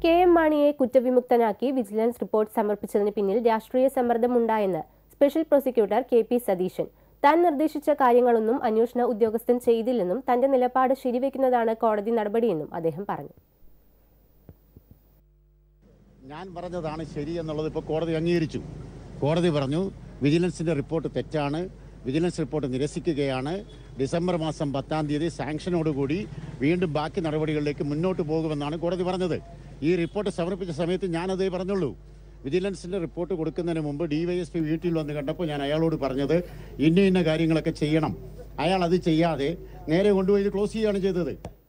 K M മാണിയെ കുറ്റവിമുക്തനാക്കി vigilance report സമർപ്പിച്ചതിന് പിന്നിൽ രാഷ്ട്രീയ സമ്മർദ്ദമുണ്ടായെന്ന് special prosecutor K P Satheesan താൻ നിർദ്ദേശിച്ച കാര്യങ്ങളൊന്നും അന്വേഷണ ഉദ്യോഗസ്ഥൻ ചെയ്തില്ലെന്നും തന്റെ നിലപാട് ശരിവെക്കുന്നതാണ് കോടതി നടപടിയെന്നും അദ്ദേഹം പറഞ്ഞു ഞാൻ പറഞ്ഞതാണ് ശരി എന്നുള്ളത് ഇപ്പോൾ കോടതി അംഗീകരിച്ചു കോടതി പറഞ്ഞു വിജിലൻസിൻ്റെ റിപ്പോർട്ട് തെറ്റാണ് വിജിലൻസ് റിപ്പോർട്ട് നിരസിക്കുകയാണ് ഡിസംബർ മാസം പത്താം തീയതി സാങ്ഷനോടുകൂടി വീണ്ടും ബാക്കി നടപടികളിലേക്ക് മുന്നോട്ട് പോകുമെന്നാണ് കോടതി പറഞ്ഞത് ഈ റിപ്പോർട്ട് സമർപ്പിച്ച സമയത്ത് ഞാനതേ പറഞ്ഞുള്ളൂ വിജിലൻസിൻ്റെ റിപ്പോർട്ട് കൊടുക്കുന്നതിന് മുമ്പ് ഡിവൈഎസ്പി വീട്ടിൽ വന്ന് കണ്ടപ്പോൾ ഞാൻ അയാളോട് പറഞ്ഞത് ഇന്ന ഇന്ന കാര്യങ്ങളൊക്കെ ചെയ്യണം അയാൾ അത് ചെയ്യാതെ നേരെ കൊണ്ടുപോയി ഇത് ക്ലോസ് ചെയ്യുകയാണ് ചെയ്തത്